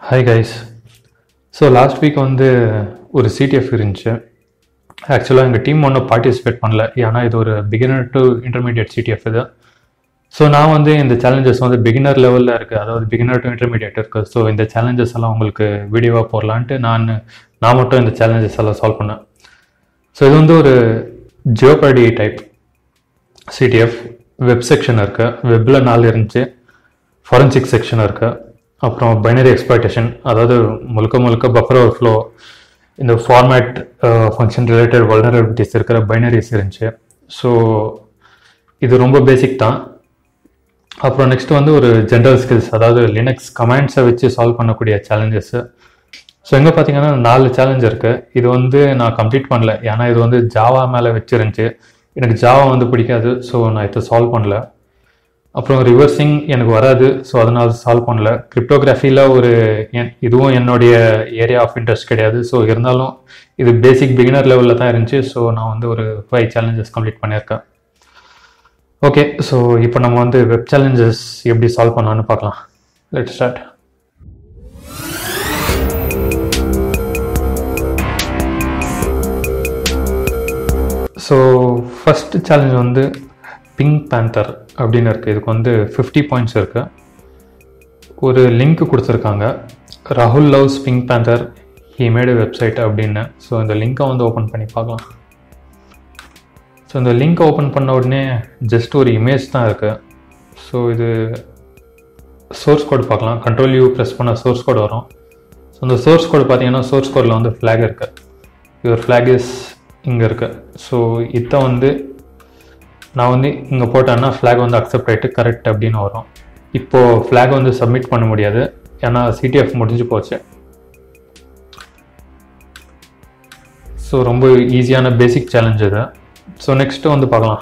Hi guys so last week வந்து ஒரு CTF இருந்துச்சு ஆக்சுவலாக எங்கள் டீம் ஒன்றும் பார்ட்டிசிபேட் பண்ணல ஏன்னா இது ஒரு பிகினர் டு இன்டர்மீடியட் சிடிஎஃப் இது ஸோ நான் வந்து இந்த சேலஞ்சஸ் வந்து பிகினர் லெவலில் இருக்குது அதாவது பிகினர் டு இன்டர்மீடியட் இருக்குது ஸோ இந்த சேலஞ்சஸ் எல்லாம் உங்களுக்கு வீடியோவாக போடலான்ட்டு நான் நான் மட்டும் இந்த சேலஞ்சஸ் எல்லாம் சால்வ் பண்ணேன் ஸோ இது வந்து ஒரு Jeopardy type CTF web section இருக்கு வெப்பில் நாலு இருந்துச்சு ஃபாரன்சிக் செக்ஷன் இருக்கு அப்புறம் பைனரி எக்ஸ்பெக்டேஷன் அதாவது முழுக்க முழுக்க பஃபர் ஓவர் ஃப்ளோ இந்த ஃபார்மேட் ஃபங்க்ஷன் ரிலேட்டட் வல்னரபிலிட்டிஸ் இருக்கிற பைனரிஸ் இருந்துச்சு ஸோ இது ரொம்ப பேசிக் தான் அப்புறம் நெக்ஸ்ட் வந்து ஒரு ஜென்ரல் ஸ்கில்ஸ் அதாவது லினக்ஸ் கமாண்ட்ஸை வச்சு சால்வ் பண்ணக்கூடிய சேலஞ்சஸ் ஸோ எங்கே பார்த்தீங்கன்னா நாலு சேலஞ்ச் இருக்குது இது வந்து நான் கம்ப்ளீட் பண்ணல ஏன்னா இது வந்து ஜாவா மேலே வச்சிருந்துச்சு எனக்கு ஜாவா வந்து பிடிக்காது ஸோ நான் இதை சால்வ் பண்ணல அப்புறம் ரிவர்சிங் எனக்கு வராது ஸோ அதனால் சால்வ் பண்ணல கிரிப்டோகிராஃபியில் ஒரு என் இதுவும் என்னுடைய ஏரியா ஆஃப் இன்ட்ரெஸ்ட் கிடையாது ஸோ இருந்தாலும் இது பேசிக் பிகினர் லெவலில் தான் இருந்துச்சு ஸோ நான் வந்து ஒரு ஃபைவ் சேலஞ்சஸ் கம்ப்ளீட் பண்ணியிருக்கேன் ஓகே ஸோ இப்போ நம்ம வந்து வெப் சேலஞ்சஸ் எப்படி சால்வ் பண்ணலான்னு பார்க்கலாம் let start so first challenge வந்து பிங்க் பேந்தர் அப்படின்னு இருக்குது இதுக்கு வந்து ஃபிஃப்டி பாயிண்ட்ஸ் இருக்குது ஒரு லிங்க் கொடுத்துருக்காங்க ராகுல் loves pink panther he made website அப்படின்னு ஸோ இந்த லிங்க்கை வந்து ஓப்பன் பண்ணி பார்க்கலாம் ஸோ இந்த லிங்க் ஓப்பன் பண்ண உடனே ஜஸ்ட் ஒரு இமேஜ் தான் இருக்குது ஸோ இது சோர்ஸ் கோட் பார்க்கலாம் கண்ட்ரோல் யூ ப்ரெஸ் பண்ண சோர்ஸ் கோட் வரும் ஸோ இந்த சோர்ஸ் கோட் பார்த்தீங்கன்னா சோர்ஸ் கோடில் வந்து ஃப்ளாக் இருக்குது யுவர் ஃப்ளாக் இஸ் இங்கே இருக்குது ஸோ இதை வந்து நான் வந்து இங்கே போட்டேன்னா ஃப்ளாக் வந்து அக்செப்ட் ஆகிட்டு கரெக்ட் அப்படின்னு வரும் இப்போது ஃப்ளாக் வந்து சப்மிட் பண்ண முடியாது ஏன்னா சிடிஎஃப் முடிஞ்சு போச்சு ஸோ ரொம்ப ஈஸியான பேசிக் சேலஞ்ச் இது ஸோ நெக்ஸ்ட்டு வந்து பார்க்கலாம்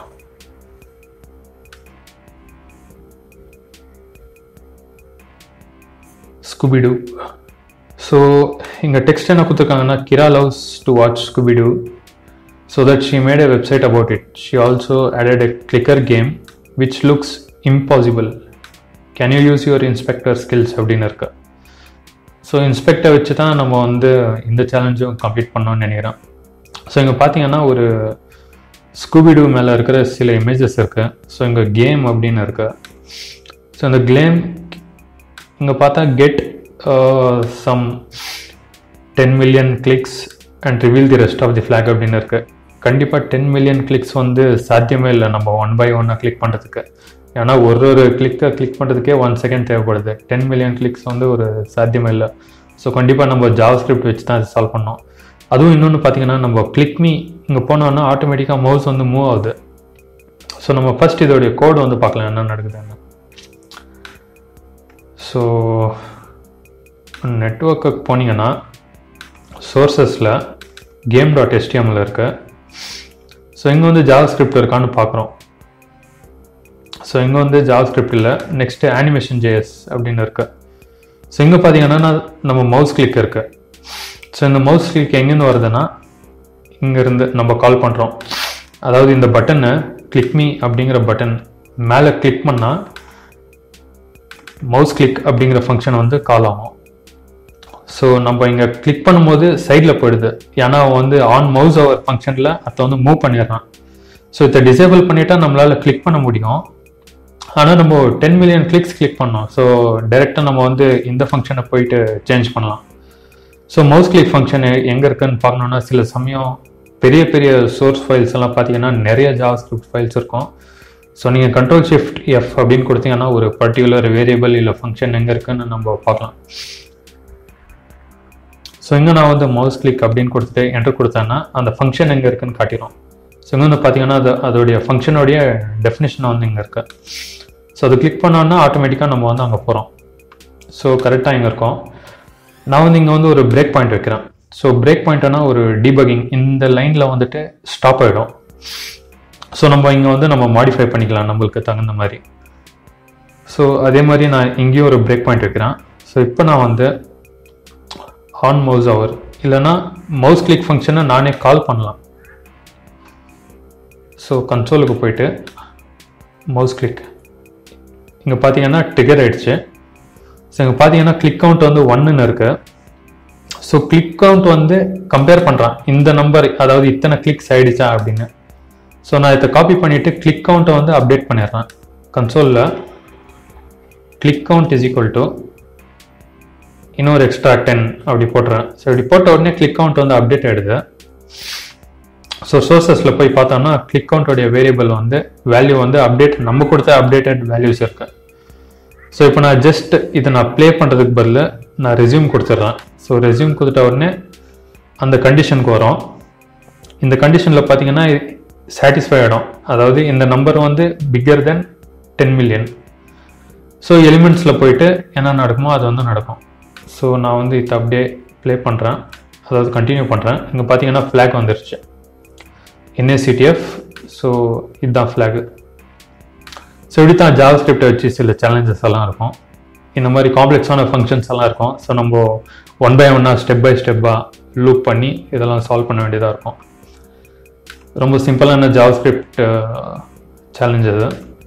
ஸ்குபிடு ஸோ இங்கே டெக்ஸ்ட் என்ன கொடுத்துருக்காங்கன்னா Kira loves to watch Scooby Doo so that she made a website about it. She also added a clicker game which looks impossible. Can you use your inspector skills அப்படின்னு இருக்கு so இன்ஸ்பெக்டை வச்சு தான் நம்ம வந்து இந்த சேலஞ்சும் கம்ப்ளீட் பண்ணோம்னு நினைக்கிறேன் ஸோ இங்கே பார்த்தீங்கன்னா ஒரு ஸ்கூபிடு மேலே இருக்கிற சில இமேஜஸ் இருக்கு ஸோ இங்கே கேம் அப்படின்னு இருக்கு ஸோ இந்த கேம் இங்கே பார்த்தா get some ten million clicks and reveal the rest of the flag அப்படின்னு இருக்கு கண்டிப்பாக டென் மில்லியன் கிளிக்ஸ் வந்து சாத்தியமே இல்லை நம்ம ஒன் பை ஒன்னாக கிளிக் பண்ணுறதுக்கு ஏன்னா ஒரு ஒரு கிளிக்கை கிளிக் பண்ணுறதுக்கே ஒன் செகண்ட் தேவைப்படுது டென் மில்லியன் கிளிக்ஸ் வந்து ஒரு சாத்தியமே இல்லை ஸோ கண்டிப்பாக நம்ம ஜாவ் ஸ்கிரிப்ட் வச்சு தான் சால்வ் பண்ணோம் அதுவும் இன்னொன்று பார்த்தீங்கன்னா நம்ம கிளிக் மீ இங்கே போனோன்னா ஆட்டோமேட்டிக்காக மவுஸ் வந்து மூவ் ஆகுது ஸோ நம்ம ஃபர்ஸ்ட் இதோடைய கோடு வந்து பார்க்கலாம் என்ன நடக்குதுன்னு ஸோ நெட்ஒர்க்குக்கு போனீங்கன்னா சோர்சஸில் கேம் டாட் எஸ்டிஎம்மில் இருக்கு ஸோ இங்கே வந்து ஜாவா ஸ்கிரிப்ட் இருக்கான்னு பார்க்குறோம் ஸோ இங்கே வந்து ஜாவா ஸ்கிரிப்ட் இல்லை நெக்ஸ்ட்டு அனிமேஷன் ஜேஎஸ் அப்படின்னு இருக்கு ஸோ இங்கே பார்த்தீங்கன்னா நம்ம மவுஸ் கிளிக் இருக்கு ஸோ இந்த மவுஸ் கிளிக் எங்கேருந்து வருதுன்னா இங்கேருந்து நம்ம கால் பண்ணுறோம் அதாவது இந்த பட்டனை கிளிக் மீ அப்படிங்கிற பட்டன் மேலே கிளிக் பண்ணால் மவுஸ் கிளிக் அப்படிங்கிற ஃபங்க்ஷன் வந்து கால் ஆகும் ஸோ நம்ம இங்கே கிளிக் பண்ணும்போது சைடில் போயிடுது ஏன்னா அவன் வந்து ஆன் மவுஸ் அவர் ஃபங்க்ஷனில் அதை வந்து மூவ் பண்ணிடுறான் ஸோ இதை டிசேபிள் பண்ணிட்டா நம்மளால் கிளிக் பண்ண முடியும் ஆனால் நம்ம டென் மில்லியன் கிளிக்ஸ் கிளிக் பண்ணோம் ஸோ டைரெக்டாக நம்ம வந்து இந்த ஃபங்க்ஷனை போயிட்டு சேஞ்ச் பண்ணலாம் ஸோ மவுஸ் கிளிக் ஃபங்க்ஷன் எங்கே இருக்குன்னு பார்க்கணுன்னா சில சமயம் பெரிய பெரிய சோர்ஸ் ஃபைல்ஸ் எல்லாம் பார்த்தீங்கன்னா நிறைய ஜாவா ஸ்கிரிப்ட் ஃபைல்ஸ் இருக்கும் ஸோ நீங்கள் கண்ட்ரோல் ஷிஃப்ட் எஃப் அப்படின்னு கொடுத்தீங்கன்னா ஒரு பர்டிகுலர் வேரியபிள் இல்லை ஃபங்க்ஷன் எங்கே இருக்குன்னு நம்ம பார்க்கலாம் ஸோ இங்கே நான் வந்து மவுஸ் கிளிக் அப்படின்னு கொடுத்துட்டு என்டர் கொடுத்தேன்னா அந்த ஃபங்க்ஷன் எங்கே இருக்குன்னு காட்டிடும் ஸோ இங்கே வந்து பார்த்தீங்கன்னா அது அதோடைய ஃபங்க்ஷனுடைய டெஃபினேஷன் வந்து இங்கே இருக்கு ஸோ அது கிளிக் பண்ணோன்னா ஆட்டோமேட்டிக்காக நம்ம வந்து அங்கே போகிறோம் ஸோ கரெக்டாக இங்கே இருக்கோம் நான் வந்து இங்கே வந்து ஒரு பிரேக் பாயிண்ட் வைக்கிறேன் ஸோ பிரேக் பாயிண்ட்னா ஒரு டிபகிங் இந்த லைனில் வந்துட்டு ஸ்டாப் ஆகிடும் ஸோ நம்ம இங்கே வந்து நம்ம மாடிஃபை பண்ணிக்கலாம் நம்மளுக்கு தகுந்த மாதிரி ஸோ அதே மாதிரி நான் இங்கேயும் ஒரு பிரேக் பாயிண்ட் வைக்கிறேன் ஸோ இப்போ நான் வந்து ஆன் மவுஸ் அவர் இல்லைனா மவுஸ் கிளிக் ஃபங்க்ஷனை நானே கால் பண்ணலாம் ஸோ கன்சோலுக்கு போயிட்டு மவுஸ் கிளிக் இங்கே பார்த்தீங்கன்னா ட்ரிகர் ஆயிடுச்சு ஸோ இங்கே பார்த்தீங்கன்னா கிளிக் கவுண்ட் வந்து ஒன்றுன்னு இருக்கு ஸோ கிளிக் கவுண்ட் வந்து கம்பேர் பண்ணுறான் இந்த நம்பர் அதாவது இத்தனை கிளிக்ஸ் ஆயிடுச்சா அப்படின்னு ஸோ நான் இதை காப்பி பண்ணிவிட்டு கிளிக் கவுண்ட்டை வந்து அப்டேட் பண்ணிடுறேன் கன்சோலில் click count is equal to இன்னொரு எக்ஸ்ட்ரா டென் அப்படி போட்டுறேன் ஸோ இப்படி போட்ட உடனே கிளிக் கவுண்ட் வந்து அப்டேட் ஆகிடுது ஸோ சோர்சஸில் போய் பார்த்தோம்னா கிளிக் கவுண்டோடைய வேரியபிள் வந்து வேல்யூ வந்து அப்டேட் நம்ம கொடுத்த அப்டேட்டட் வேல்யூஸ் இருக்கு ஸோ இப்போ நான் ஜஸ்ட் இதை நான் ப்ளே பண்ணுறதுக்கு பதில் நான் ரெஸ்யூம் கொடுத்துட்றேன் ஸோ ரெஸ்யூம் கொடுத்துட்ட உடனே அந்த கண்டிஷனுக்கு வரும் இந்த கண்டிஷனில் பார்த்தீங்கன்னா சாட்டிஸ்ஃபை ஆகிடும் அதாவது இந்த நம்பர் வந்து bigger than ten million so எலிமெண்ட்ஸில் போயிட்டு என்ன நடக்குமோ அது வந்து நடக்கும் ஸோ நான் வந்து இதை அப்படியே ப்ளே பண்ணுறேன் அதாவது கண்டினியூ பண்ணுறேன் இங்கே பார்த்தீங்கன்னா ஃப்ளாக் வந்துருச்சு என்ஏசிடிஎஃப் ஸோ இதுதான் ஃப்ளாகு ஸோ இப்படி தான் ஜாவா ஸ்கிரிப்டை வச்சு சில சேலஞ்சஸ் எல்லாம் இருக்கும் இந்த மாதிரி காம்ப்ளெக்ஸான ஃபங்க்ஷன்ஸ் எல்லாம் இருக்கும் ஸோ நம்ம ஒன் பை ஒன்னாக ஸ்டெப் பை ஸ்டெப்பாக லூப் பண்ணி இதெல்லாம் சால்வ் பண்ண வேண்டியதாக இருக்கும் ரொம்ப சிம்பிளான ஜாவா ஸ்கிரிப்ட் சேலஞ்ச் அது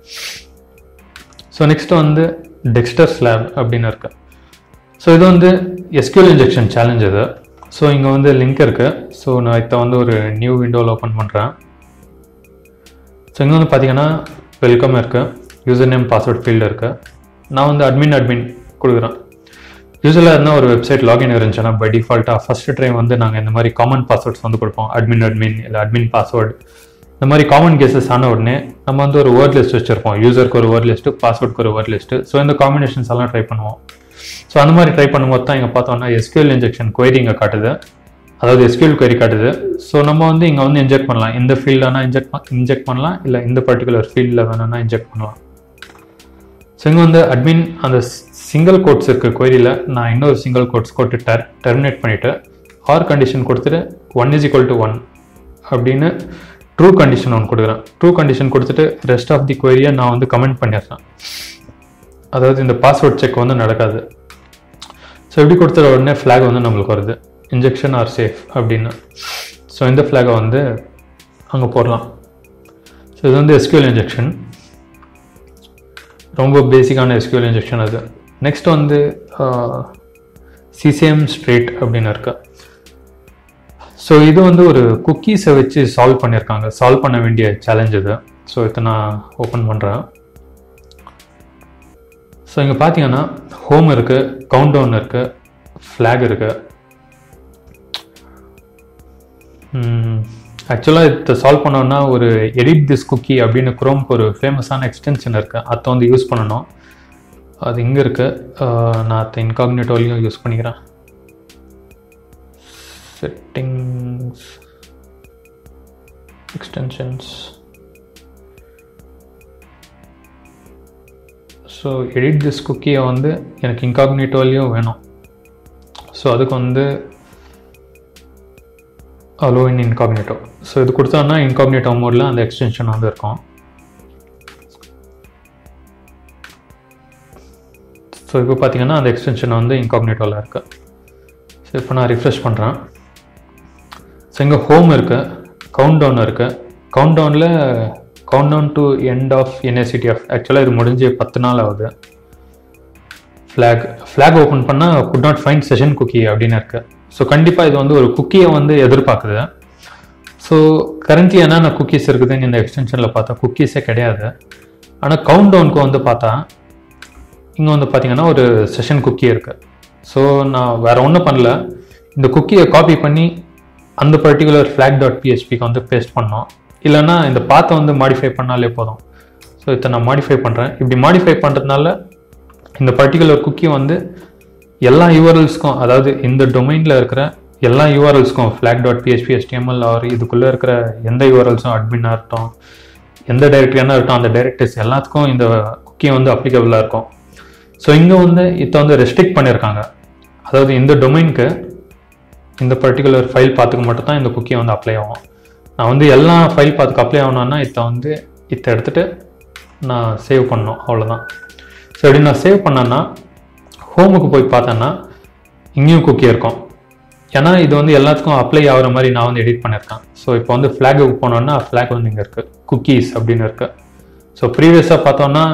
ஸோ நெக்ஸ்ட் வந்து டெக்ஸ்டர் ஸ்லாப் அப்படின்னு இருக்கு ஸோ இது வந்து எஸ்கியூஎல் இன்ஜெக்ஷன் சேலஞ்ச் இது ஸோ இங்கே வந்து லிங்க் இருக்கு ஸோ நான் இதை வந்து ஒரு நியூ விண்டோவில் ஓப்பன் பண்ணுறேன் ஸோ இங்கே வந்து பார்த்தீங்கன்னா வெல்கம் இருக்கு யூசர் நேம் பாஸ்வேர்ட் ஃபீல்டு இருக்கு நான் வந்து அட்மின் அட்மின் கொடுக்குறேன் யூஸ்வலாக இருந்தால் ஒரு வெப்சைட் லாகின் இருந்துச்சுன்னா பை டிஃபால்ட்டாக ஃபர்ஸ்ட் டைம் வந்து நாங்கள் இந்த மாதிரி காமன் பாஸ்வேர்ட்ஸ் வந்து கொடுப்போம் அட்மின் அட்மின் இல்லை அட்மின் பாஸ்வேர்டு இந்த மாதிரி காமன் கேசஸ் ஆன உடனே நம்ம வந்து ஒரு வேர்ட் லிஸ்ட் வச்சிருப்போம் யூசருக்கு ஒரு வேர்ட் லிஸ்ட்டு பாஸ்வேர்டுக்கு ஒரு வேர்ட் லிஸ்ட்டு ஸோ இந்த காம்பினேஷன்ஸ் எல்லாம் ட்ரை பண்ணுவோம் ஸோ அந்த மாதிரி ட்ரை பண்ணும்போது தான் இங்கே பார்த்தோம்னா எஸ்கியூஎல் இன்ஜெக்ஷன் query இங்கே காட்டுது அதாவது எஸ்கியூஎல் query காட்டுது ஸோ நம்ம வந்து இங்கே வந்து இன்ஜெக்ட் பண்ணலாம் இந்த ஃபீல்ட் வேணால் இன்ஜெக்ட் இன்ஜெக்ட் பண்ணலாம் இல்லை இந்த பர்டிகுலர் ஃபீல்டில் வேணும்னா இன்ஜெக்ட் பண்ணலாம் ஸோ இங்கே வந்து அட்மின் அந்த சிங்கிள் கோட்ஸ் இருக்க கொயரியில் நான் இன்னொரு சிங்கிள் கோட்ஸ் போட்டு டர் டெர்மினேட் பண்ணிவிட்டு ஆர் கண்டிஷன் கொடுத்துட்டு one is equal to one அப்படின்னு ட்ரூ கண்டிஷன் ஒன்று கொடுக்குறேன் ட்ரூ கண்டிஷன் கொடுத்துட்டு ரெஸ்ட் ஆஃப் தி கொயரியை நான் வந்து கமெண்ட் பண்ணிடுறேன் அதாவது இந்த பாஸ்வேர்ட் செக் வந்து நடக்காது ஸோ இப்படி கொடுத்துற உடனே ஃப்ளாக் வந்து நம்மளுக்கு வருது இன்ஜெக்ஷன் ஆர் சேஃப் அப்படின்னு ஸோ இந்த ஃப்ளாகை வந்து அங்கே போடலாம் ஸோ இது வந்து எஸ்கியூஎல் இன்ஜெக்ஷன் ரொம்ப பேசிக்கான எஸ்கியூஎல் இன்ஜெக்ஷன் அது நெக்ஸ்ட் வந்து சிசிஎம் ஸ்ட்ரேட் அப்படின்னு இருக்கு ஸோ இது வந்து ஒரு குக்கீஸை வச்சு சால்வ் பண்ணியிருக்காங்க சால்வ் பண்ண வேண்டிய சேலஞ்ச் இது ஸோ இதை நான் ஓப்பன் பண்ணுறேன் ஸோ இங்கே பார்த்தீங்கன்னா ஹோம் இருக்குது கவுண்ட் டவுன் இருக்குது ஃப்ளாக் இருக்குது ஆக்சுவலாக இதை சால்வ் பண்ணோன்னா ஒரு எடிட் திஸ் குக்கி அப்படின்னு குரோம்க்கு ஒரு ஃபேமஸான எக்ஸ்டென்ஷன் இருக்குது அதை வந்து யூஸ் பண்ணணும் அது இங்கே இருக்குது நான் அதை இன்காக்னேட்டோலையும் யூஸ் பண்ணிக்கிறேன் settings extensions so edit this குக்கியை வந்து எனக்கு இன்காக்னேட்டோலையும் வேணும் ஸோ அதுக்கு வந்து அலோ இன் இன்காக்னேட்டோ ஸோ இது கொடுத்தோன்னா இன்காக்னேட்டோ மோடில் அந்த எக்ஸ்டென்ஷன் வந்து இருக்கும் ஸோ இப்போ பார்த்தீங்கன்னா அந்த எக்ஸ்டென்ஷன் வந்து இன்காக்னேட்டோவில் இருக்கு ஸோ இப்போ நான் ரிஃப்ரெஷ் பண்ணுறேன் ஸோ இங்கே ஹோம் இருக்கு கவுண்ட் டவுன் இருக்கு கவுண்ட் டவுனில் count down to end of NSCTF ஆக்சுவலாக இது முடிஞ்சு பத்து நாள் ஆகுது ஃப்ளாக் ஃப்ளாக் ஓப்பன் பண்ணால் could not find session cookie அப்படின்னு இருக்கு ஸோ கண்டிப்பாக இது வந்து ஒரு குக்கியை வந்து எதிர்பார்க்குது ஸோ கரண்ட்லி என்னென்ன குக்கீஸ் இருக்குதுன்னு இந்த எக்ஸ்டென்ஷனில் பார்த்தா குக்கீஸே கிடையாது ஆனால் கவுண்ட் டவுனுக்கு வந்து பார்த்தா இங்கே வந்து பார்த்தீங்கன்னா ஒரு செஷன் குக்கி இருக்குது ஸோ நான் வேற ஒன்றும் பண்ணல இந்த குக்கியை காப்பி பண்ணி அந்த பர்டிகுலர் ஃப்ளாக் டாட் பிஹெச்பிக்கு வந்து பேஸ்ட் பண்ணோம் இல்லைன்னா இந்த பாத்தை வந்து மாடிஃபை பண்ணாலே போதும் ஸோ இதை நான் மாடிஃபை பண்ணுறேன் இப்படி மாடிஃபை பண்ணுறதுனால இந்த பர்டிகுலர் குக்கி வந்து எல்லா யூஆர்எல்ஸ்க்கும் அதாவது இந்த டொமைனில் இருக்கிற எல்லா யூஆர்எல்ஸ்க்கும் flag dot PHP STML or இதுக்குள்ளே இருக்கிற எந்த யூஆர்எல்ஸும் அட்மினாக இருக்கட்டும் எந்த டைரக்டரியான இருக்கட்டும் அந்த டைரக்டர்ஸ் எல்லாத்துக்கும் இந்த குக்கி வந்து அப்ளிகபிளாக இருக்கும் ஸோ இங்கே வந்து இதை வந்து ரெஸ்ட்ரிக்ட் பண்ணியிருக்காங்க அதாவது இந்த டொமைனுக்கு இந்த பர்டிகுலர் ஃபைல் பார்த்துக்கு மட்டும் தான் இந்த குக்கியை வந்து அப்ளை ஆகும் நான் வந்து எல்லா ஃபைல் பார்த்துக்கு அப்ளை ஆகணும்னா இதை வந்து இதை எடுத்துகிட்டு நான் சேவ் பண்ணணும் அவ்வளோதான் ஸோ இப்படி நான் சேவ் பண்ணேன்னா ஹோமுக்கு போய் பார்த்தேன்னா இங்கேயும் குக்கி இருக்கும் ஏன்னா இது வந்து எல்லாத்துக்கும் அப்ளை ஆகிற மாதிரி நான் வந்து எடிட் பண்ணியிருக்கேன் ஸோ இப்போ வந்து ஃப்ளாகுக்கு போனோன்னா ஃப்ளாக் வந்து இங்கே இருக்குது குக்கீஸ் அப்படின்னு இருக்கு ஸோ ப்ரீவியஸாக பார்த்தோன்னா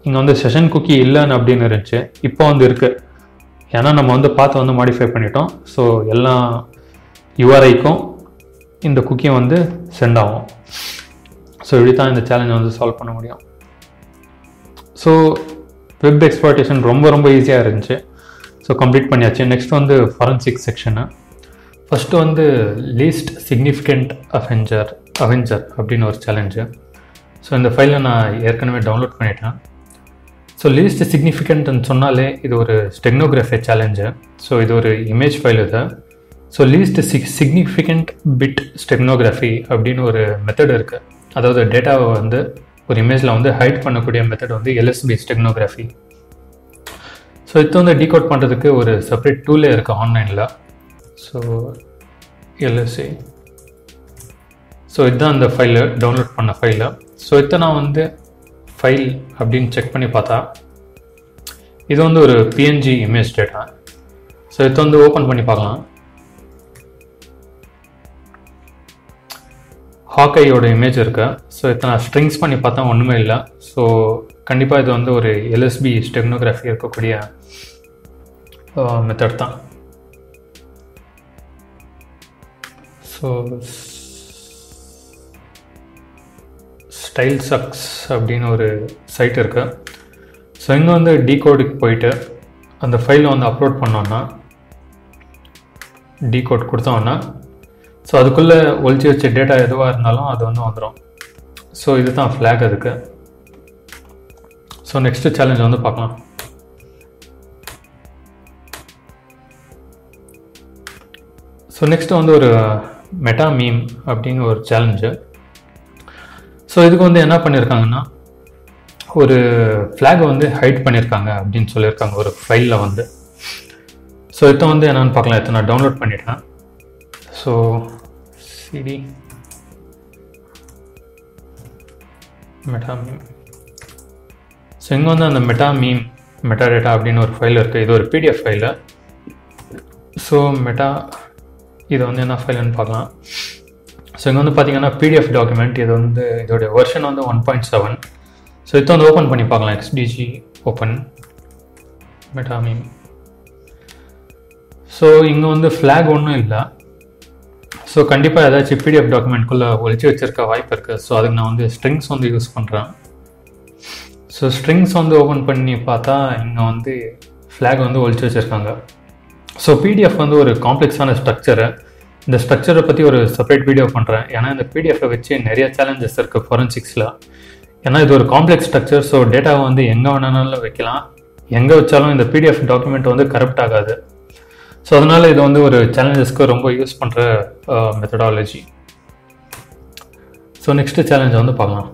இங்கே வந்து செஷன் குக்கி இல்லைன்னு அப்படின்னு இருந்துச்சு இப்போ வந்து இருக்குது ஏன்னா நம்ம வந்து பார்த்து வந்து மாடிஃபை பண்ணிட்டோம் ஸோ எல்லா யூஆர்ஐக்கும் இந்த குக்கியும் வந்து சென்ட் ஆகும் ஸோ இப்படி தான் இந்த சேலஞ்சை வந்து சால்வ் பண்ண முடியும் ஸோ வெப் எக்ஸ்ப்ளாய்டேஷன் ரொம்ப ரொம்ப ஈஸியாக இருந்துச்சு ஸோ கம்ப்ளீட் பண்ணியாச்சு நெக்ஸ்ட் வந்து ஃபாரன்சிக் செக்ஷனு ஃபஸ்ட்டு வந்து லீஸ்ட் சிக்னிஃபிகண்ட் அவெஞ்சர் அவெஞ்சர் அப்படின்னு ஒரு சேலஞ்சு ஸோ இந்த ஃபைலை நான் ஏற்கனவே டவுன்லோட் பண்ணிட்டேன் ஸோ லீஸ்ட் சிக்னிஃபிகண்ட்னு சொன்னாலே இது ஒரு ஸ்டெக்னோகிராஃபி சேலஞ்சு ஸோ இது ஒரு இமேஜ் ஃபைல் இது so least sig significant bit steganography அப்படின்னு ஒரு மெத்தட் இருக்குது அதாவது டேட்டாவை வந்து ஒரு இமேஜில் வந்து ஹைட் பண்ணக்கூடிய மெத்தட் வந்து எல்எஸ்பி ஸ்டெக்னோகிராஃபி ஸோ இது வந்து டீகோட் பண்ணுறதுக்கு ஒரு செப்பரேட் டூலே இருக்குது ஆன்லைனில் ஸோ எல்எஸ்சி ஸோ இதுதான் அந்த ஃபைலு டவுன்லோட் பண்ண ஃபைலு ஸோ இதை நான் வந்து ஃபைல் அப்படின்னு செக் பண்ணி பார்த்தா இது வந்து ஒரு பிஎன்ஜி இமேஜ் டேட்டா ஸோ இதை வந்து ஓப்பன் பண்ணி பார்க்கலாம் ஹாக்கையோட இமேஜ் இருக்கு ஸோ இதை நான் ஸ்ட்ரிங்ஸ் பண்ணி பார்த்தா ஒன்றுமே இல்லை ஸோ கண்டிப்பாக இது வந்து ஒரு எல்எஸ்பி ஸ்டெக்னோகிராஃபி இருக்கக்கூடிய மெத்தட் தான் ஸோ ஸ்டைல் சக்ஸ் அப்படின்னு ஒரு சைட் இருக்கு ஸோ இங்கே வந்து டீகோடுக்கு போயிட்டு அந்த ஃபைலை வந்து அப்லோட் பண்ணோன்னா டீகோட் கொடுத்தோன்னா ஸோ அதுக்குள்ளே ஒழிச்சு வச்ச டேட்டா எதுவாக இருந்தாலும் அது வந்து வந்துடும் ஸோ இதுதான் ஃப்ளாக் அதுக்கு ஸோ நெக்ஸ்ட் சேலஞ்ச் வந்து பார்க்கலாம் ஸோ நெக்ஸ்ட் வந்து ஒரு மெட்டா மீம் அப்படின்னு ஒரு சேலஞ்சு ஸோ இதுக்கு வந்து என்ன பண்ணியிருக்காங்கன்னா ஒரு ஃப்ளாகை வந்து ஹைட் பண்ணியிருக்காங்க அப்படின்னு சொல்லியிருக்காங்க ஒரு ஃபைலில் வந்து ஸோ இதை வந்து என்னென்னு பார்க்கலாம் இதை நான் டவுன்லோட் பண்ணிட்டேன் so CD meta meme so இங்கே வந்து அந்த மெட்டா மீம் மெட்டா டேட்டா அப்படின்னு ஒரு ஃபைல் இருக்குது இது ஒரு பிடிஎஃப் ஃபைலு ஸோ மெட்டா இது வந்து என்ன ஃபைல்னு பார்க்கலாம் ஸோ இங்கே வந்து பார்த்தீங்கன்னா பிடிஎஃப் டாக்குமெண்ட் இது வந்து இதோடைய வெர்ஷன் வந்து ஒன் பாயிண்ட் செவன் ஸோ இதை வந்து ஓப்பன் பண்ணி பார்க்கலாம் XDG open meta meme so இங்கே வந்து ஃப்ளாக் ஒன்றும் இல்லை ஸோ கண்டிப்பாக ஏதாச்சும் பிடிஎஃப் டாக்குமெண்ட்குள்ளே ஒழிச்சு வச்சிருக்க வாய்ப்பு இருக்குது ஸோ அதுக்கு நான் வந்து ஸ்ட்ரிங்ஸ் வந்து யூஸ் பண்ணுறேன் ஸோ ஸ்ட்ரிங்ஸ் வந்து ஓப்பன் பண்ணி பார்த்தா இங்கே வந்து ஃப்ளாக் வந்து ஒழிச்சு வச்சுருக்காங்க ஸோ பிடிஎஃப் வந்து ஒரு காம்ப்ளெக்ஸான ஸ்ட்ரக்சரு இந்த ஸ்ட்ரக்சரை பற்றி ஒரு செப்பரேட் வீடியோ பண்ணுறேன் ஏன்னா இந்த பிடிஎஃப்பை வச்சு நிறைய சேலஞ்சஸ் இருக்குது ஃபொரன்சிக்ஸில் ஏன்னா இது ஒரு காம்ப்ளெக்ஸ் ஸ்ட்ரக்சர் ஸோ டேட்டாவை வந்து எங்கே வேணாலும் வைக்கலாம் எங்கே வச்சாலும் இந்த பிடிஎஃப் டாக்குமெண்ட் வந்து கரெக்ட் ஆகாது ஸோ அதனால் இது வந்து ஒரு சேலஞ்சஸ்க்கு ரொம்ப யூஸ் பண்ணுற மெத்தடாலஜி ஸோ நெக்ஸ்ட்டு சேலஞ்சை வந்து பார்க்கலாம்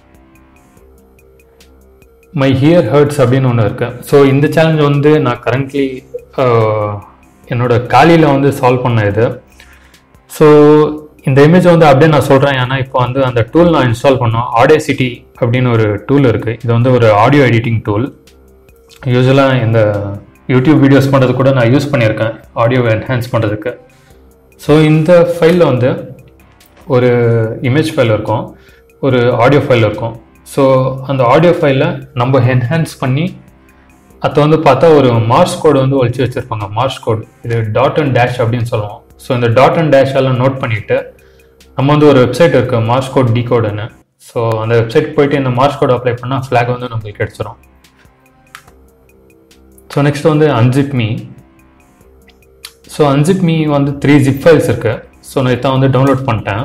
மை ஹியர் ஹர்ட்ஸ் அப்படின்னு ஒன்று இருக்கு ஸோ இந்த சேலஞ்ச் வந்து நான் கரண்ட்லி என்னோட காலியில் வந்து சால்வ் பண்ண இது ஸோ இந்த இமேஜ் வந்து அப்படியே நான் சொல்கிறேன் ஏன்னா இப்போ வந்து அந்த டூல் நான் இன்ஸ்டால் பண்ணோம் ஆடேசிட்டி அப்படின்னு ஒரு டூல் இருக்குது இது வந்து ஒரு ஆடியோ எடிட்டிங் டூல் யூஸ்வலாக இந்த யூடியூப் வீடியோஸ் பண்ணுறது கூட நான் யூஸ் பண்ணியிருக்கேன் ஆடியோவை என்ஹான்ஸ் பண்ணுறதுக்கு ஸோ இந்த ஃபைலில் வந்து ஒரு இமேஜ் ஃபைல் இருக்கும் ஒரு ஆடியோ ஃபைல் இருக்கும் ஸோ அந்த ஆடியோ ஃபைலில் நம்ம என்ஹான்ஸ் பண்ணி அதை வந்து பார்த்தா ஒரு மார்ஸ் கோடு வந்து ஒழிச்சு வச்சுருப்பாங்க மார்ஸ் கோடு இது டாட் அண்ட் டேஷ் அப்படின்னு சொல்லுவோம் ஸோ இந்த டாட் அண்ட் டேஷ் எல்லாம் நோட் பண்ணிவிட்டு நம்ம வந்து ஒரு வெப்சைட் இருக்குது மார்ஸ் கோட் டி கோடுன்னு ஸோ அந்த வெப்சைட் போயிட்டு இந்த மார்ஸ் கோட் அப்ளை பண்ணால் ஃப்ளாக் வந்து நம்மளுக்கு கிடச்சிரும் ஸோ நெக்ஸ்ட் வந்து unzip me so unzip me வந்து த்ரீ ஜிப் ஃபைல்ஸ் இருக்கு ஸோ நான் இதான் வந்து டவுன்லோட் பண்ணிட்டேன்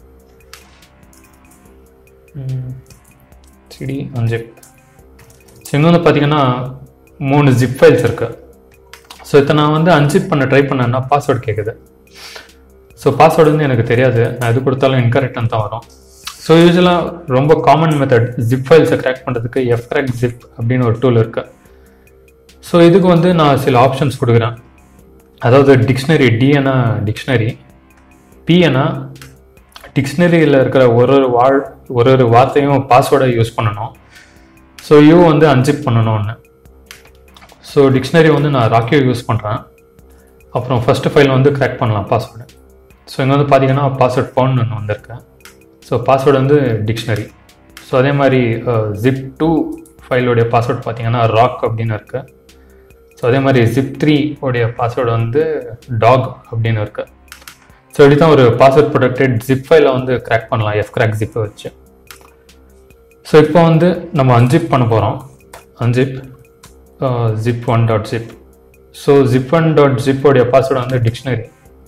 சிடி அன்ஜிப் ஸோ இங்கே வந்து பார்த்தீங்கன்னா மூணு ஜிப் ஃபைல்ஸ் இருக்கு ஸோ இதை நான் வந்து அன்ஜிப் பண்ண ட்ரை பண்ணேன்னா பாஸ்வேர்டு கேட்குது ஸோ பாஸ்வேர்டு வந்து எனக்கு தெரியாது நான் எது கொடுத்தாலும் இன்கரெக்டாக தான் வரும் ஸோ யூஸ்வலாக ரொம்ப காமன் மெத்தட் ஜிப் ஃபைல்ஸை கிராக் பண்ணுறதுக்கு எஃப்ரெக் ஜிப் அப்படின்னு ஒரு டூல் இருக்குது ஸோ இதுக்கு வந்து நான் சில ஆப்ஷன்ஸ் கொடுக்குறேன் அதாவது டிக்ஷனரி டிஎனா டிக்ஷனரி பிஎனா டிக்ஷனரியில் இருக்கிற ஒரு ஒரு வாழ் ஒரு ஒரு வார்த்தையும் பாஸ்வேர்டை யூஸ் பண்ணணும் ஸோ யூ வந்து அன்சிப் பண்ணணும் ஒன்று ஸோ டிக்ஷனரி வந்து நான் ராக்கியோ யூஸ் பண்ணுறேன் அப்புறம் ஃபஸ்ட்டு ஃபைல் வந்து கிராக் பண்ணலாம் பாஸ்வேர்டு ஸோ இங்கே வந்து பார்த்தீங்கன்னா பாஸ்வேர்ட் ஃபோன் ஒன்று வந்திருக்கேன் ஸோ பாஸ்வேர்டு வந்து டிக்ஷனரி ஸோ அதே மாதிரி ஜிப் டூ ஃபைலோடைய பாஸ்வேர்ட் பார்த்தீங்கன்னா ராக் அப்படின்னு இருக்கு ஸோ அதே மாதிரி ஜிப் த்ரீ உடைய பாஸ்வேர்டு வந்து டாக் அப்படின்னு இருக்கு ஸோ இப்படி தான் ஒரு பாஸ்வேர்ட் ப்ரொடெக்டட் ஜிப் ஃபைலை வந்து கிராக் பண்ணலாம் எஃப் கிராக் ஜிப்பை வச்சு ஸோ இப்போ வந்து நம்ம அன்ஜிப் பண்ண போகிறோம் unzip zip one dot zip so zip one dot ஜிப்போடைய பாஸ்வேர்டு வந்து டிக்ஷனரி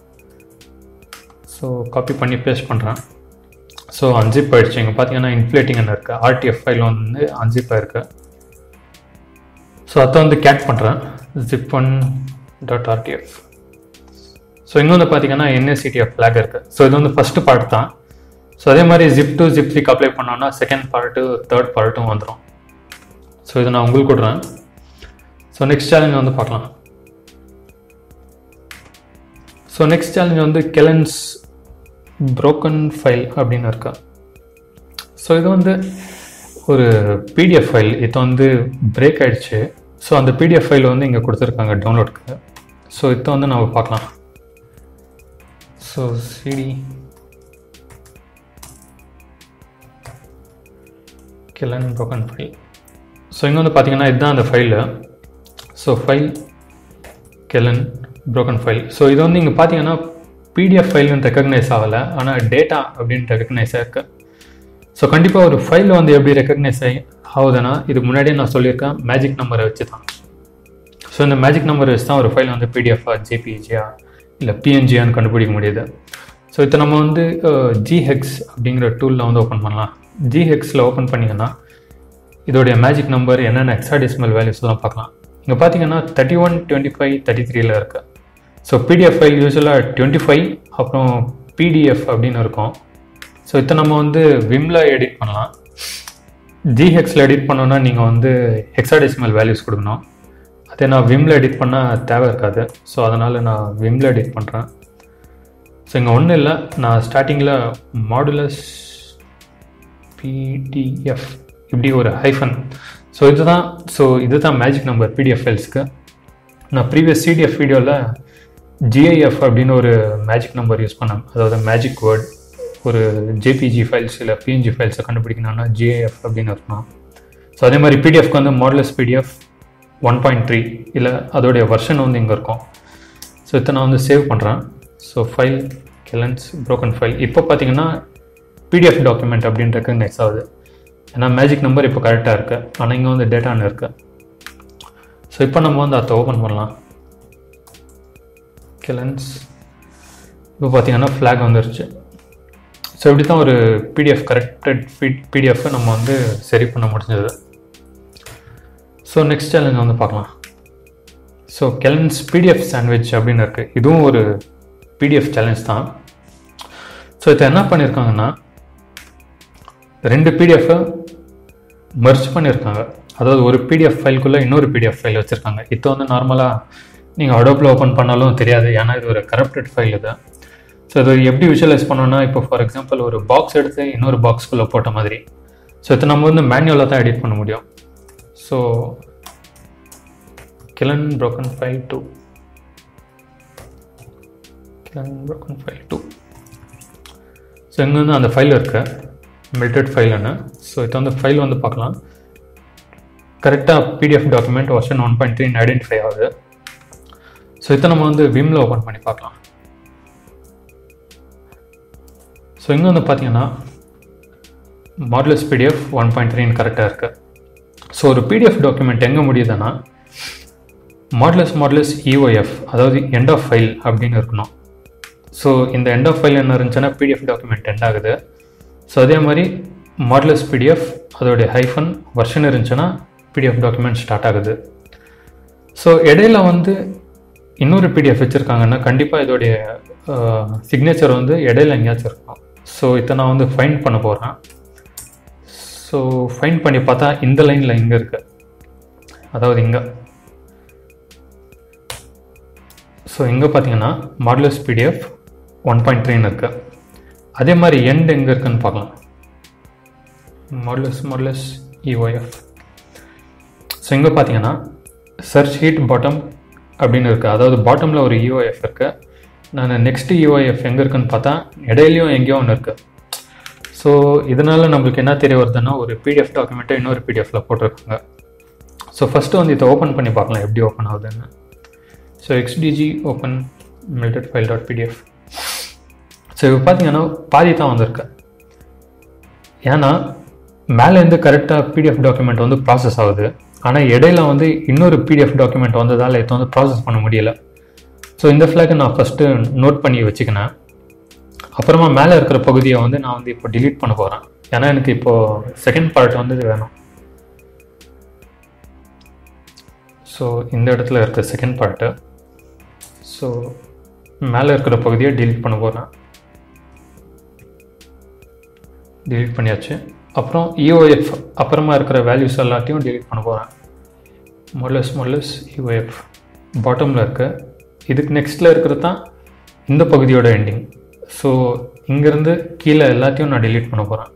ஸோ காப்பி பண்ணி பேஸ்ட் பண்ணுறேன் ஸோ அன்ஜிப் ஆயிடுச்சு இங்கே பார்த்தீங்கன்னா இன்ஃப்ளேட்டிங்னு இருக்குது ஆர்டிஎஃப் ஃபைல் வந்து அன்ஜிப் ஆயிருக்கு ஸோ அதை வந்து கேட் பண்ணுறேன் zip one dot RTF so இங்கே வந்து பார்த்தீங்கன்னா என்எஸ்சிடிஎஃப் ஃப்ளாக் இருக்குது ஸோ இது வந்து ஃபஸ்ட்டு பார்ட் தான் ஸோ அதே மாதிரி ஜிப் டு ஜிப் த்ரீக்கு அப்ளை பண்ணோன்னா செகண்ட் பார்ட்டு தேர்ட் பார்ட்டும் வந்துடும் ஸோ இதை நான் உங்களுக்கு கொடுறேன் ஸோ நெக்ஸ்ட் சேலஞ்ச் வந்து பார்க்கலாம் ஸோ நெக்ஸ்ட் சேலஞ்ச் வந்து கெலன்ஸ் ப்ரோக்கன் ஃபைல் அப்படின்னு இருக்கா ஸோ இது வந்து ஒரு பிடிஎஃப் ஃபைல் இது வந்து பிரேக் ஆயிடுச்சு ஸோ அந்த பிடிஎஃப் ஃபைல் வந்து இங்கே கொடுத்துருக்காங்க டவுன்லோட்க்கு ஸோ இதை வந்து நம்ம பார்க்கலாம் ஸோ சிடி கிளன் ப்ரோக்கன் ஃபைல் ஸோ இங்கே வந்து பார்த்தீங்கன்னா இதுதான் அந்த ஃபைலு ஸோ ஃபைல் கெலன் ப்ரோக்கன் ஃபைல் ஸோ இது வந்து இங்கே பார்த்தீங்கன்னா பிடிஎஃப் ஃபைல்னு ரெக்கக்னைஸ் ஆகலை ஆனால் டேட்டா அப்படின்னு ரெக்கக்னைஸ் ஆயிருக்கு ஸோ கண்டிப்பாக ஒரு ஃபைல் வந்து எப்படி ரெக்கக்னைஸ் ஆகி ஆகுதுன்னா இதுக்கு முன்னாடியே நான் சொல்லியிருக்கேன் மேஜிக் நம்பரை வச்சு தான் ஸோ இந்த மேஜிக் நம்பர் வச்சு தான் ஒரு ஃபைல் வந்து பிடிஎஃபா ஜேபிஜியா இல்லை பிஎன்ஜியான்னு கண்டுபிடிக்க முடியுது ஸோ இப்போ நம்ம வந்து ஜிஹெக்ஸ் அப்படிங்கிற டூலில் வந்து ஓப்பன் பண்ணலாம் ஜிஹெக்ஸில் ஓப்பன் பண்ணிங்கன்னா இதோடைய மேஜிக் நம்பர் என்னென்ன எக்ஸாடிஸ்மல் வேல்யூஸ்லாம் பார்க்கலாம் இங்கே பார்த்தீங்கன்னா thirty one twenty five thirty த்ரீல இருக்கு ஸோ பிடிஎஃப் ஃபைல் யூஸ்வலாக டுவெண்ட்டி ஃபைவ் அப்புறம் பிடிஎஃப் அப்படின்னு இருக்கும் ஸோ இதை நம்ம வந்து விம்ல எடிட் பண்ணலாம் ஜிஹெக்ஸில் எடிட் பண்ணோன்னா நீங்கள் வந்து ஹெக்ஸாடெசிமல் வேல்யூஸ் கொடுக்கணும் அதே நான் விம்ல எடிட் பண்ணால் தேவை இருக்காது ஸோ அதனால் நான் விம்ல எடிட் பண்ணுறேன் ஸோ இங்கே ஒன்றும் இல்லை நான் ஸ்டார்டிங்கில் மாடுலஸ் பிடிஎஃப் இப்படி ஒரு ஹைஃபன் ஸோ இதுதான் ஸோ இதுதான் மேஜிக் நம்பர் பிடிஎஃப் ஃபைல்ஸ்க்கு நான் ப்ரீவியஸ் சிடிஎஃப் வீடியோவில் ஜிஐஎஃப் அப்படின்னு ஒரு மேஜிக் நம்பர் யூஸ் பண்ணேன் அதாவது மேஜிக் வேர்ட் ஒரு ஜேபிஜி ஃபைல்ஸ் இல்லை பிஎன்ஜி ஃபைல்ஸை கண்டுபிடிக்கணும்னா ஜிஐஎஃப் அப்படின்னு இருக்கணும் ஸோ அதே மாதிரி பிடிஎஃப்க்கு வந்து modulus PDF one point three இல்லை அதோடைய வெர்ஷன் வந்து இங்கே இருக்கும் ஸோ இதை நான் வந்து சேவ் பண்ணுறேன் ஸோ ஃபைல் கெலன்ஸ் ப்ரோக்கன் ஃபைல் இப்போ பார்த்தீங்கன்னா பிடிஎஃப் டாக்குமெண்ட் அப்படின்னு ரெக்கக்னைஸ் ஆகுது ஏன்னா மேஜிக் நம்பர் இப்போ கரெக்டாக இருக்குது ஆனால் இங்கே வந்து டேட்டான்னு இருக்குது ஸோ இப்போ நம்ம வந்து அதை ஓப்பன் பண்ணலாம் கெலன்ஸ் இப்போ பார்த்தீங்கன்னா ஃப்ளாக் வந்துருச்சு ஸோ இப்படி தான் ஒரு பிடிஎஃப் கரெக்டட் ஃபீட் பிடிஎஃப்பை நம்ம வந்து சரி பண்ண முடிஞ்சது ஸோ நெக்ஸ்ட் சேலஞ்ச் வந்து பார்க்கலாம் ஸோ கெலன்ஸ் பிடிஎஃப் சாண்ட்விச் அப்படின்னு இருக்குது இதுவும் ஒரு பிடிஎஃப் சேலஞ்ச் தான் ஸோ இதை என்ன பண்ணியிருக்காங்கன்னா ரெண்டு பிடிஎஃப்பை மர்ச் பண்ணியிருக்காங்க அதாவது ஒரு பிடிஎஃப் ஃபைல்குள்ளே இன்னொரு பிடிஎஃப் ஃபைல் வச்சுருக்காங்க இப்போ வந்து நார்மலாக நீங்கள் அடோப்பில் ஓப்பன் பண்ணாலும் தெரியாது ஏன்னா இது ஒரு கரப்டட் ஃபைல் இது ஸோ இது எப்படி விஷுவலைஸ் பண்ணோன்னா இப்போ ஃபார் எக்ஸாம்பிள் ஒரு பாக்ஸ் எடுத்து இன்னொரு பாக்ஸ்குள்ளே போட்ட மாதிரி ஸோ இதை நம்ம வந்து மேனுவலாக தான் எடிட் பண்ண முடியும் ஸோ கிளன் ப்ரோக்கன் ஃபைல் டூ கிளன் ப்ரோக்கன் ஃபைல் டூ ஸோ இங்கே வந்து அந்த ஃபைல் இருக்கு மெல்டட் ஃபைல்னு ஸோ இது வந்து ஃபைல் வந்து பார்க்கலாம் கரெக்டாக PDF document version one point three identify ஆகுது ஸோ இதை நம்ம வந்து விம்ல ஓப்பன் பண்ணி பார்க்கலாம் ஸோ இங்கே வந்து பார்த்தீங்கன்னா மாடலஸ் பிடிஎஃப் ஒன் பாயிண்ட் த்ரீன்னு கரெக்டாக இருக்குது ஸோ ஒரு பிடிஎஃப் டாக்குமெண்ட் எங்கே முடியுதுன்னா மாடலஸ் மாடலஸ் இஓஎஃப் அதாவது எண்ட் ஆஃப் ஃபைல் அப்படின்னு இருக்கணும் ஸோ இந்த எண்ட் ஆஃப் ஃபைல் என்ன இருந்துச்சுன்னா பிடிஎஃப் டாக்குமெண்ட் எண்ட் ஆகுது ஸோ அதே மாதிரி மாடலஸ் பிடிஎஃப் அதோடைய ஹைஃபன் வெர்ஷன் இருந்துச்சுன்னா பிடிஎஃப் டாக்குமெண்ட் ஸ்டார்ட் ஆகுது ஸோ இடையில வந்து இன்னொரு பிடிஎஃப் வச்சுருக்காங்கன்னா கண்டிப்பாக இதோடைய சிக்னேச்சர் வந்து இடையில எங்கேயாச்சும் இருக்கும் ஸோ இதை நான் வந்து ஃபைண்ட் பண்ண போகிறேன் ஸோ ஃபைண்ட் பண்ணி பார்த்தா இந்த லைனில் இங்கே இருக்கு அதாவது இங்கே ஸோ இங்கே பார்த்தீங்கன்னா மாடலஸ் பிடிஎஃப் ஒன் பாயிண்ட் த்ரீன்னு இருக்கு அதே மாதிரி எண்ட் எங்கே இருக்குன்னு பார்க்கலாம் மாடலஸ் மாடலஸ் இஓஎஃப் ஸோ இங்கே பார்த்தீங்கன்னா சர்ச் ஹீட் பாட்டம் அப்படின்னு இருக்குது அதாவது பாட்டமில் ஒரு இஓஎஃப் இருக்குது நான் நெக்ஸ்ட் இஓஎஃப் எங்கே இருக்குன்னு பார்த்தா இடையிலையும் எங்கேயோ ஒன்று இருக்குது ஸோ ஸோ இதனால் நம்மளுக்கு என்ன தெரிய வருதுன்னா ஒரு பிடிஎஃப் டாக்குமெண்ட்டை இன்னொரு பிடிஎஃப்ல போட்டிருக்காங்க ஸோ ஃபஸ்ட்டு வந்து இதை ஓப்பன் பண்ணி பார்க்கலாம் எப்படி ஓப்பன் ஆகுதுன்னு so XDG open melted file dot PDF so இப்போ பார்த்தீங்கன்னா பாதி தான் வந்திருக்கு ஏன்னா மேலேருந்து கரெக்டாக பிடிஎஃப் டாக்குமெண்ட் வந்து ப்ராசஸ் ஆகுது ஆனால் இடையில வந்து இன்னொரு பிடிஎஃப் டாக்குமெண்ட் வந்ததால் இதை வந்து ப்ராசஸ் பண்ண முடியல ஸோ இந்த ஃப்ளாகை நான் ஃபஸ்ட்டு நோட் பண்ணி வச்சுக்கினேன் அப்புறமா மேலே இருக்கிற பகுதியை வந்து நான் வந்து இப்போ delete பண்ண போகிறேன் ஏன்னா எனக்கு இப்போது செகண்ட் பார்ட் வந்து இது வேணும் ஸோ இந்த இடத்துல இருக்க செகண்ட் பார்ட்டு ஸோ மேலே இருக்கிற பகுதியை delete பண்ண போகிறேன் delete பண்ணியாச்சு அப்புறம் இஓஎஃப் அப்புறமா இருக்கிற வேல்யூஸ் எல்லாத்தையும் delete பண்ண போகிறேன் மொல்லஸ் மொல்லஸ் இஓஎஃப் பாட்டமில் இருக்கு இதுக்கு நெக்ஸ்ட்டில் இருக்கிறது தான் இந்த பகுதியோட எண்டிங் ஸோ இங்கேருந்து கீழே எல்லாத்தையும் நான் delete பண்ண போகிறேன்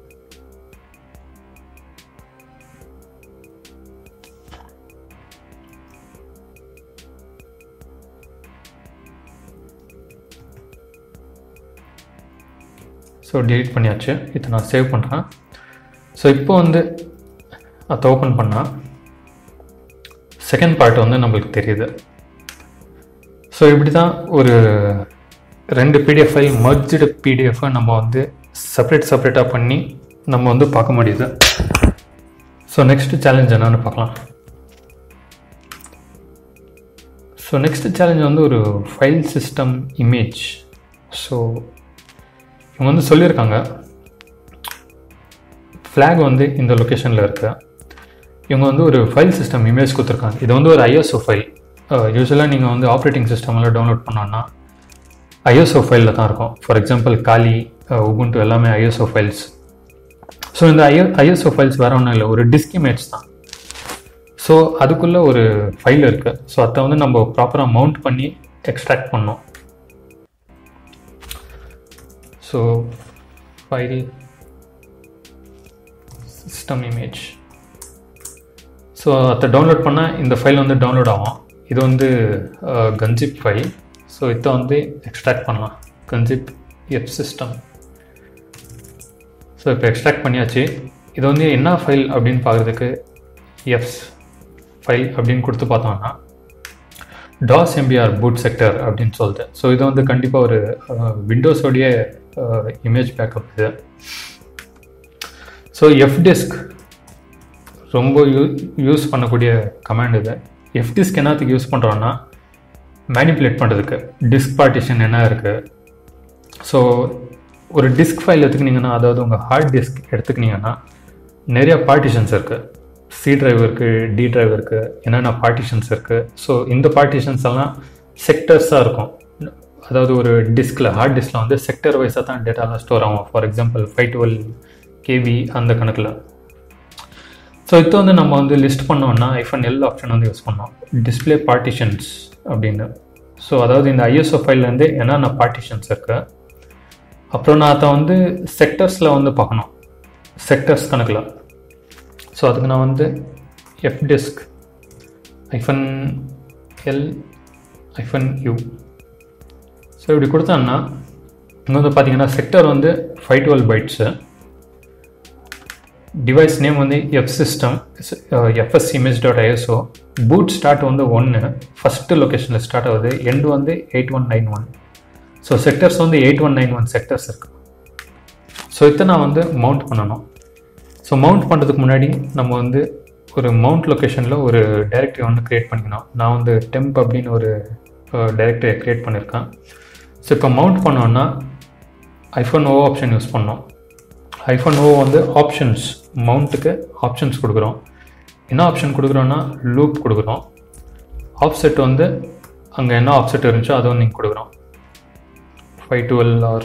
ஸோ delete பண்ணியாச்சு இதை நான் சேவ் பண்ணுறேன் ஸோ இப்போ வந்து அதை ஓப்பன் பண்ணால் செகண்ட் பார்ட் வந்து நம்மளுக்கு தெரியுது ஸோ இப்படி தான் ஒரு ரெண்டு பிடிஎஃப் ஃபைல் மர்ஜ்டு பிடிஎஃப்பை நம்ம வந்து செப்பரேட் செப்பரேட்டாக பண்ணி நம்ம வந்து பார்க்க முடியுது ஸோ நெக்ஸ்ட் சேலஞ்ச் என்னன்னு பார்க்கலாம் ஸோ நெக்ஸ்ட் சேலஞ்ச் வந்து ஒரு ஃபைல் சிஸ்டம் இமேஜ் ஸோ இவங்க வந்து சொல்லியிருக்காங்க ஃப்ளாக் வந்து இந்த லொக்கேஷனில் இருக்கு இவங்க வந்து ஒரு ஃபைல் சிஸ்டம் இமேஜ் கொடுத்துருக்காங்க இது வந்து ஒரு ஐஎஸ்ஓ ஃபைல் யூஸ்வலாக நீங்கள் வந்து ஆப்ரேட்டிங் சிஸ்டமில் டவுன்லோட் பண்ணோன்னா ஐஎஸ்ஓ ஃபைலில் தான் இருக்கும் ஃபார் எக்ஸாம்பிள் காலி உபுண்டு எல்லாமே ஐஎஸ்ஓ ஃபைல்ஸ் ஸோ இந்த ஐ ஐஎஸ்ஓ ஃபைல்ஸ் வேற ஒன்றும் இல்லை ஒரு டிஸ்க் இமேஜ் தான் ஸோ அதுக்குள்ளே ஒரு ஃபைல் இருக்குது ஸோ அதை வந்து நம்ம ப்ராப்பராக மவுண்ட் பண்ணி எக்ஸ்ட்ராக்ட் பண்ணோம் so file system image so அதை டவுன்லோட் பண்ணால் இந்த ஃபைல் வந்து டவுன்லோட் ஆகும் இது வந்து கன்ஜிப் ஃபைல் ஸோ இதை வந்து எக்ஸ்ட்ராக்ட் பண்ணலாம் கன்ஜிப் எப் சிஸ்டம் ஸோ இப்போ எக்ஸ்ட்ராக்ட் பண்ணியாச்சு இது வந்து என்ன ஃபைல் அப்படின்னு பார்க்குறதுக்கு எஃப்ஸ் ஃபைல் அப்படின்னு கொடுத்து பார்த்தோம்னா டாஸ் எம்பிஆர் பூட் செக்டர் அப்படின்னு சொல்லிட்டு ஸோ இது வந்து கண்டிப்பாக ஒரு விண்டோஸோடைய இமேஜ் பேக்கப் இது ஸோ எஃப் டிஸ்க் ரொம்ப யூ யூஸ் பண்ணக்கூடிய கமாண்ட் இது எஃப் டிஸ்க் என்னத்துக்கு யூஸ் பண்ணுறோன்னா மேனிப்புலேட் பண்ணுறதுக்கு டிஸ்க் பார்ட்டிஷன் என்ன இருக்குது ஸோ ஒரு டிஸ்க் ஃபைல் எடுத்துக்கினீங்கன்னா அதாவது உங்கள் ஹார்ட் டிஸ்க் எடுத்துக்கினீங்கன்னா நிறைய பார்ட்டிஷன்ஸ் இருக்குது சி டிரைவ் இருக்குது டி டிரைவ் இருக்குது என்னென்ன பார்ட்டிஷன்ஸ் இருக்குது ஸோ இந்த பார்ட்டிஷன்ஸ் எல்லாம் செக்டர்ஸாக இருக்கும் அதாவது ஒரு டிஸ்கில் ஹார்ட் டிஸ்கில் வந்து செக்டர் வைஸாக தான் டேட்டாலாம் ஸ்டோர் ஆகும் for example five twelve KV அந்த கணக்கில் ஸோ இப்போ வந்து நம்ம வந்து லிஸ்ட் பண்ணோம்னா ஐஃபோன் எல் ஆப்ஷன் வந்து யூஸ் பண்ணோம் டிஸ்பிளே பார்ட்டிஷன்ஸ் அப்படின்னு ஸோ அதாவது இந்த ஐஎஸ்ஓ ஃபைல்லேருந்து என்னென்ன பார்ட்டிஷன்ஸ் இருக்கு அப்புறம் நான் அதை வந்து செக்டர்ஸில் வந்து பார்க்கணும் செக்டர்ஸ் கணக்கில் ஸோ அதுக்கு நான் வந்து F disk hyphen L hyphen U so இப்படி கொடுத்தோன்னா இங்கே வந்து பார்த்தீங்கன்னா செக்டர் வந்து five twelve bytes device name வந்து F system FS image dot ISO boot start வந்து ஒன்று ஃபஸ்ட்டு லொக்கேஷனில் ஸ்டார்ட் ஆகுது எண்டு வந்து eight one nine one so sectors வந்து eight one nine one sectors இருக்கு ஸோ இதை நான் வந்து மவுண்ட் பண்ணணும் ஸோ மவுண்ட் பண்ணுறதுக்கு முன்னாடி நம்ம வந்து ஒரு மவுண்ட் லொக்கேஷனில் ஒரு டைரக்டரி ஒன்று க்ரியேட் பண்ணிக்கணும் நான் வந்து டெம்ப் அப்படின்னு ஒரு டைரக்டரியை க்ரியேட் பண்ணியிருக்கேன் ஸோ இப்போ மவுண்ட் பண்ணோன்னா ஐஃபோன் ஓ ஆப்ஷன் யூஸ் பண்ணோம் ஐஃபோன் ஓ வந்து ஆப்ஷன்ஸ் மவுண்ட்டுக்கு ஆப்ஷன்ஸ் கொடுக்குறோம் என்ன ஆப்ஷன் கொடுக்குறோன்னா லூப் கொடுக்குறோம் ஆப்செட் வந்து அங்கே என்ன ஆப்செட் இருந்துச்சோ அதை வந்து நீங்கள் கொடுக்குறோம் ஃபைவ் டுவெல் ஆர்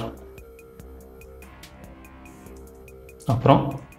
அப்புறம்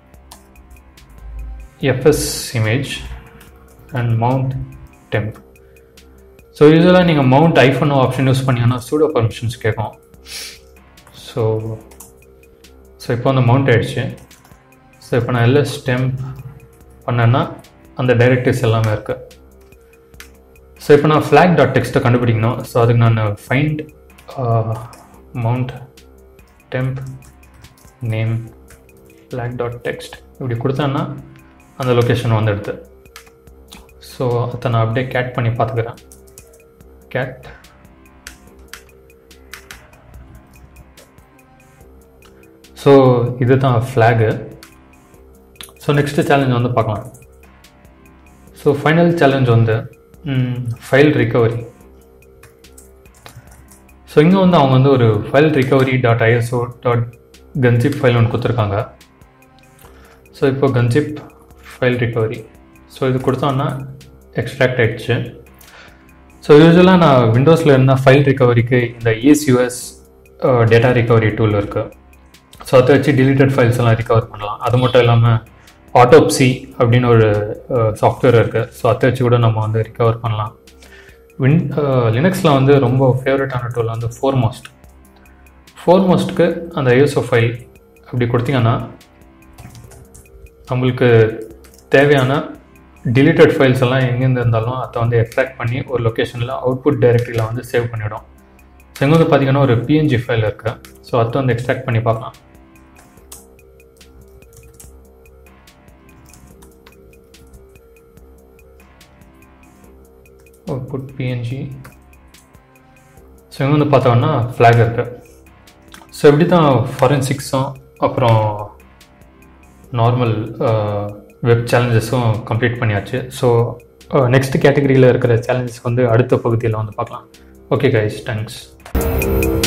FS image and mount temp so யூஸ்வலாக நீங்கள் மவுண்ட் ஐஃபோன் ஆப்ஷன் யூஸ் பண்ணீங்கன்னா சூடோ பர்மிஷன்ஸ் கேட்கும் ஸோ ஸோ இப்போ வந்து மவுண்ட் ஆகிடுச்சு ஸோ இப்போ நான் எல்எஸ் டெம்ப் பண்ணேன்னா அந்த டைரக்டரிஸ் எல்லாமே இருக்குது ஸோ இப்போ நான் ஃப்ளாக் டாட் டெக்ஸ்ட்டை கண்டுபிடிக்கணும் ஸோ அதுக்கு நான் find mount temp name flag dot text இப்படி கொடுத்தேன்னா அந்த லொக்கேஷன் வந்துடுது ஸோ அதை நான் அப்படியே கேட் பண்ணி பார்த்துக்கிறேன் கேட் ஸோ இதுதான் ஃப்ளாகு ஸோ நெக்ஸ்ட்டு சேலஞ்ச் வந்து பார்க்கலாம் ஸோ ஃபைனல் சேலஞ்ச் வந்து ஃபைல் ரிகவரி ஸோ இங்கே வந்து அவங்க வந்து ஒரு file recovery dot ISO dot கன்சிப் ஃபைல் ஒன்று கொடுத்துருக்காங்க ஸோ இப்போ கன்சிப் ஃபைல் ரிகவரி ஸோ இது கொடுத்தோன்னா எக்ஸ்ட்ராக்ட் ஆகிடுச்சு ஸோ யூஸ்வலாக நான் விண்டோஸில் இருந்தால் ஃபைல் ரிகவரிக்கு இந்த இஎஸ்யூஎஸ் டேட்டா ரிகவரி டூல் இருக்குது ஸோ அதை வச்சு டிலீட்டட் ஃபைல்ஸ் எல்லாம் ரிகவர் பண்ணலாம் அது மட்டும் இல்லாமல் ஆட்டோப்சி அப்படின்னு ஒரு சாஃப்ட்வேர் இருக்குது ஸோ அதை வச்சு கூட நம்ம வந்து ரிகவர் பண்ணலாம் வின் லினக்ஸில் வந்து ரொம்ப ஃபேவரட்டான டூல் வந்து ஃபோர்மோஸ்ட் ஃபோர்மோஸ்ட்க்கு அந்த ஐஎஸ்ஓ ஃபைல் அப்படி கொடுத்தீங்கன்னா நம்மளுக்கு தேவையான டிலீட்டட் ஃபைல்ஸ் எல்லாம் எங்கேருந்து இருந்தாலும் அதை வந்து எக்ஸ்ட்ராக்ட் பண்ணி ஒரு லொக்கேஷனில் அவுட்புட் டைரக்டரியில் வந்து சேவ் பண்ணிவிடும் ஸோ எங்கே வந்து பார்த்தீங்கன்னா ஒரு பிஎன்ஜி ஃபைல் இருக்குது ஸோ அதை வந்து எக்ஸ்ட்ராக்ட் பண்ணி பார்க்கலாம் அவுட்புட் பிஎன்ஜி ஸோ இங்கே வந்து பார்த்தோம்னா ஃப்ளாக் இருக்குது ஸோ இப்படி தான் ஃபாரன்சிக்ஸும் அப்புறம் நார்மல் வெப் சேலஞ்சஸும் கம்ப்ளீட் பண்ணியாச்சு ஸோ நெக்ஸ்ட் கேட்டகரியில் இருக்கிற சேலஞ்சஸ் வந்து அடுத்த பகுதியில் வந்து பார்க்கலாம் ஓகே கைஸ் தேங்க்ஸ்